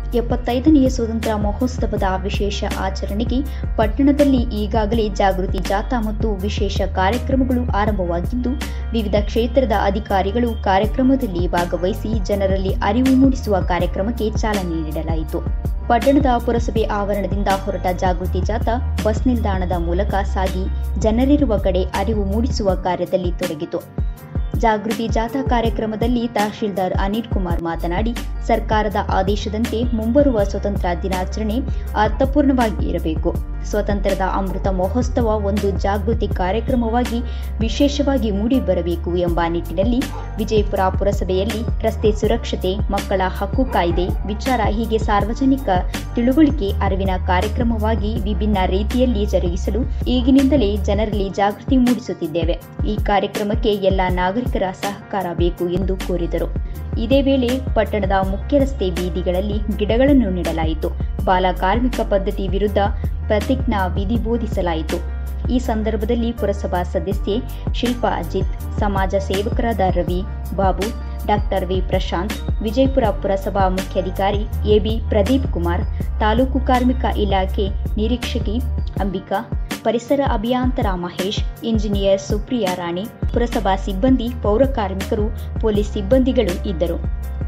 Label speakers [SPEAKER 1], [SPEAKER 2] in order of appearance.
[SPEAKER 1] ಎಪ್ಪತ್ತೈದನೆಯ ಸ್ವತಂತ್ರ ಮಹೋತ್ಸವದ ವಿಶೇಷ ಆಚರಣೆಗೆ ಪಟ್ಟಣದಲ್ಲಿ ಈಗಾಗಲೇ ಜಾಗೃತಿ ಜಾಥಾ ಮತ್ತು ವಿಶೇಷ ಕಾರ್ಯಕ್ರಮಗಳು ಆರಂಭವಾಗಿದ್ದು ವಿವಿಧ ಕ್ಷೇತ್ರದ ಅಧಿಕಾರಿಗಳು ಕಾರ್ಯಕ್ರಮದಲ್ಲಿ ಭಾಗವಹಿಸಿ ಜನರಲ್ಲಿ ಅರಿವು ಮೂಡಿಸುವ ಕಾರ್ಯಕ್ರಮಕ್ಕೆ ಚಾಲನೆ ನೀಡಲಾಯಿತು ಪಟ್ಟಣದ ಪುರಸಭೆ ಆವರಣದಿಂದ ಹೊರಟ ಜಾಗೃತಿ ಜಾಥಾ ಬಸ್ ನಿಲ್ದಾಣದ ಮೂಲಕ ಸಾಗಿ ಜನರಿರುವ ಕಡೆ ಅರಿವು ಮೂಡಿಸುವ ಕಾರ್ಯದಲ್ಲಿ ತೊಡಗಿತು ಜಾಗೃತಿ ಜಾಥಾ ಕಾರ್ಯಕ್ರಮದಲ್ಲಿ ತಹಶೀಲ್ದಾರ್ ಅನಿಲ್ ಕುಮಾರ್ ಮಾತನಾಡಿ ಸರ್ಕಾರದ ಆದೇಶದಂತೆ ಮುಂಬರುವ ಸ್ವತಂತ್ರ ದಿನಾಚರಣೆ ಅರ್ಥಪೂರ್ಣವಾಗಿ ಇರಬೇಕು ಸ್ವತಂತ್ರದ ಅಮೃತ ಮಹೋತ್ಸವ ಒಂದು ಜಾಗೃತಿ ಕಾರ್ಯಕ್ರಮವಾಗಿ ವಿಶೇಷವಾಗಿ ಮೂಡಿಬರಬೇಕು ಎಂಬ ನಿಟ್ಟಿನಲ್ಲಿ ವಿಜಯಪುರ ಪುರಸಭೆಯಲ್ಲಿ ರಸ್ತೆ ಸುರಕ್ಷತೆ ಮಕ್ಕಳ ಹಕ್ಕು ಕಾಯ್ದೆ ವಿಚಾರ ಹೀಗೆ ಸಾರ್ವಜನಿಕ ತಿಳುವಳಿಕೆ ಅರಿವಿನ ಕಾರ್ಯಕ್ರಮವಾಗಿ ವಿಭಿನ್ನ ರೀತಿಯಲ್ಲಿ ಜರುಗಿಸಲು ಈಗಿನಿಂದಲೇ ಜನರಲ್ಲಿ ಜಾಗೃತಿ ಮೂಡಿಸುತ್ತಿದ್ದೇವೆ ಈ ಕಾರ್ಯಕ್ರಮಕ್ಕೆ ಎಲ್ಲ ನಾಗರಿಕರ ಸಹಕಾರ ಬೇಕು ಎಂದು ಕೋರಿದರು ಇದೇ ವೇಳೆ ಪಟ್ಟಣದ ಮುಖ್ಯ ರಸ್ತೆ ಬೀದಿಗಳಲ್ಲಿ ಗಿಡಗಳನ್ನು ನೆಡಲಾಯಿತು ಬಾಲ ಕಾರ್ಮಿಕ ಪದ್ಧತಿ ವಿರುದ್ಧ ಪ್ರತಿಜ್ಞಾ ವಿಧಿ ಬೋಧಿಸಲಾಯಿತು ಈ ಸಂದರ್ಭದಲ್ಲಿ ಪುರಸಭಾ ಸದಸ್ಯೆ ಶಿಲ್ಪಾ ಅಜಿತ್ ಸಮಾಜ ಸೇವಕರಾದ ರವಿ ಬಾಬು ಡಾಕ್ಟರ್ ವಿ ಪ್ರಶಾಂತ್ ವಿಜಯಪುರ ಪುರಸಭಾ ಮುಖ್ಯಾಧಿಕಾರಿ ಎಬಿ ಪ್ರದೀಪ್ ಕುಮಾರ್ ತಾಲೂಕು ಕಾರ್ಮಿಕ ಇಲಾಖೆ ನಿರೀಕ್ಷಕಿ ಅಂಬಿಕಾ ಪರಿಸರ ಅಭಿಯಾಂತರ ಮಹೇಶ್ ಇಂಜಿನಿಯರ್ ಸುಪ್ರಿಯಾ ರಾಣಿ ಪುರಸಭಾ ಸಿಬ್ಬಂದಿ ಪೌರ ಕಾರ್ಮಿಕರು ಪೊಲೀಸ್ ಸಿಬ್ಬಂದಿಗಳು ಇದ್ದರು